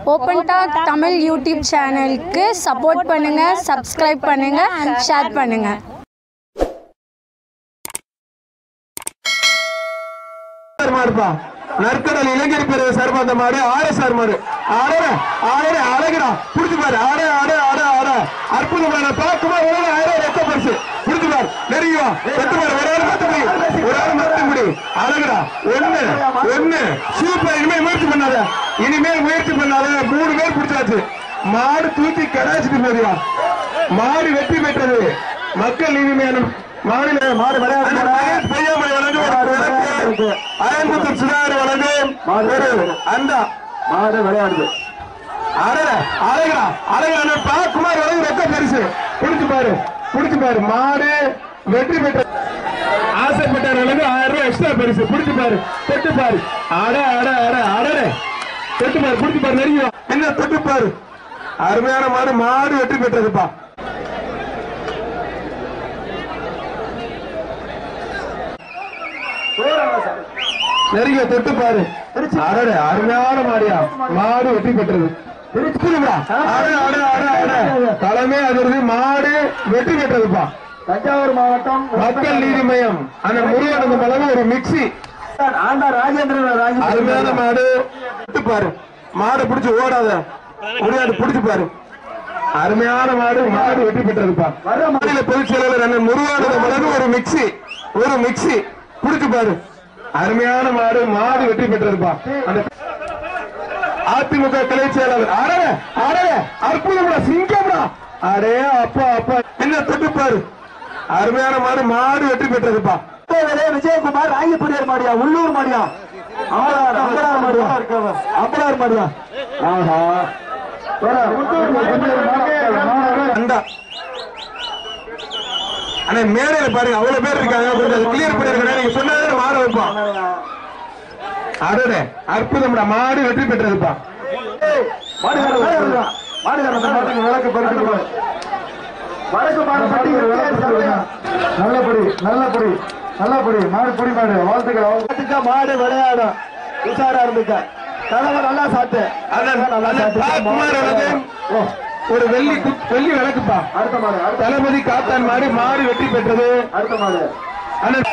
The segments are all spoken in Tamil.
ஓப்பன் டாக் தமிழ் யூடியூப் சேனலுக்கு சப்போர்ட் பண்ணுங்க சப்ஸ்கிரைப் பண்ணுங்க ஷேர் பண்ணுங்க மாடுப்பா நற்கடல் இளைஞர் பிரிவு சார்பா அந்த மாடு ஆர்எஸ்ஆர் மாடு ஆடற ஆடற அழகுடா புடிச்சு பாரு ஆட ஆட ஆட ஆட அற்புதமான பாக்குமா ஒரு ஆயிரம் ரத்த பரிசு புடிச்சு பாரு நெருங்கி வா எட்டு பாரு ஒரு ஆள் மத்த முடி ஒரு ஆள் மத்த முடி அழகுடா ஒண்ணு ஒண்ணு சூப்பர் இனிமேல் முயற்சி பண்ணாத இனிமேல் முயற்சி பண்ணாத மூணு பேர் பிடிச்சாச்சு மாடு தூக்கி கடாச்சிட்டு போதியா மாடு வெற்றி பெற்றது மக்கள் நீதிமன்ற மாநில மாடு விளையாட்டு பொய்யாமலை வழங்கும் ஒரு விளக்கு. அயன்புத்தூர் சுதாகர் வழங்கும் ஒரு அண்டா மாடு விளையாடுது அழகா அழகா அழகா பா குமார் வழங்கும் ரொக்க பரிசு புடிச்சு பாரு புடிச்சு பாரு மாடு வெற்றி பெற்ற ஆசைப்பட்டவர்களுக்கு ஆயிரம் ரூபாய் எக்ஸ்ட்ரா பரிசு புடிச்சு பாரு தொட்டு பாரு அட அட அட அடடே தொட்டு பாரு புடிச்சு பாரு நெருங்கி வா. என்ன தொட்டு பாரு அருமையான மாடு மாடு வெற்றி பெற்றதுப்பா நெருங்கிய தொட்டு பாரு அடடே அருமையான மாடியா மாடு வெற்றி பெற்றது திருச்சிருப்பா அட அட அட அட தலைமை அதிர்வு மாடு வெற்றி பெற்றதுப்பா தஞ்சாவூர் மாவட்டம் மக்கள் நீதி மையம் அந்த முருகனுக்கு மலவு ஒரு மிக்சி ஆண்டா ராஜேந்திரன் ராஜேந்திரன் அருமையான மாடு தொட்டு பாரு மாடு பிடிச்சு ஓடாத முடியாது பிடிச்சு பாரு அருமையான மாடு மாடு வெற்றி பெற்றதுப்பா மாநில பொதுச் செயலாளர் அண்ணன் முருகானந்த மலகு ஒரு மிக்சி ஒரு மிக்சி பிடிச்சு பாரு அருமையான மாடு மாடு வெற்றி பெற்றதுப்பா அந்த அதிமுக கிளை செயலாளர் அடே அடே அற்புதம்டா சிங்கம்டா அடே அப்பா அப்பா என்ன தொட்டு பாரு அருமையான மாடு மாடு வெற்றி பெற்றதுப்பா விஜய விஜயகுமார் ராயபுரியர் மாடியா உள்ளூர் மாடியா அம்பலார் அம்பலார் மாடியா அம்பலார் மாடியா ஆஹா அண்டா அண்ணே மேடையில பாருங்க அவ்வளவு பேர் இருக்காங்க கொஞ்சம் கிளியர் பண்ணிருக்கேன் நீங்க சொன்னதே மாற வைப்போம் அடடே அற்புதம்டா மாடு வெற்றி பெற்றதுப்பா மாடுகாரன் மாட்டுக்கு விளக்கு பறிக்கணும் வடக்கு மாடு பட்டி நல்லபடி நல்லபடி நல்லபடி மாடு பொடி மாடு வாழ்த்துக்கள் வாழ்த்துக்க மாடு விளையாடும் உஷாரா இருந்துக்க தலைவர் நல்லா சாத்து அண்ணன் நல்லா அண்ணன் சாத்து பாக்குமார் அவர்கள் ஓ, ஒரு வெள்ளி கு- வெள்ளி விளக்குப்பா அடுத்த மாடு அடுத்த தளபதி காத்தான் மாடு மாடு வெற்றி பெற்றது அடுத்த மாடு அண்ணன்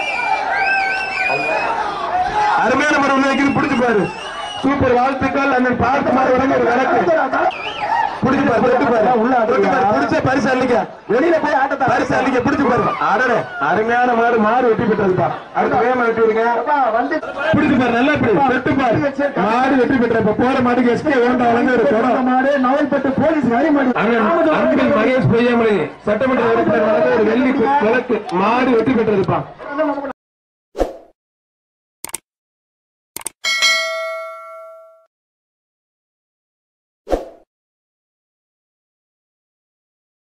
அருமையான மரம் உள்ள வைக்கிறது பிடிச்சு பாரு சூப்பர் வாழ்த்துக்கள் அண்ணன் பார்த்த மாதிரி ஒரு விளக்கு பிடிச்சு பாரு தொட்டு பாரு உள்ள தொட்டு பாரு பிடிச்ச பரிசு அள்ளிக்க வெளியில போய் ஆட்டத்தை பரிசு அள்ளிக்க பிடிச்சு பாரு அடடே அருமையான மாடு மாடு வெற்றி பெற்றதுப்பா அடுத்த வேகமா வெட்டி விடுங்க அப்பா, வந்து பிடிச்சு பாரு நல்லா பிடி தொட்டு பாரு மாடு வெற்றி பெற்ற இப்ப போற மாட்டுக்கு எஸ்கே வேண்டாம் வழங்க ஒரு இந்த படம் மாடு நவல்பட்டு போலீஸ் ஹரிமாடி அண்ணன் அன்பில் மகேஷ் பொய்யாமலை சட்டமன்ற உறுப்பினர் வழங்க ஒரு வெள்ளி விளக்கு மாடு வெற்றி பெற்றதுப்பா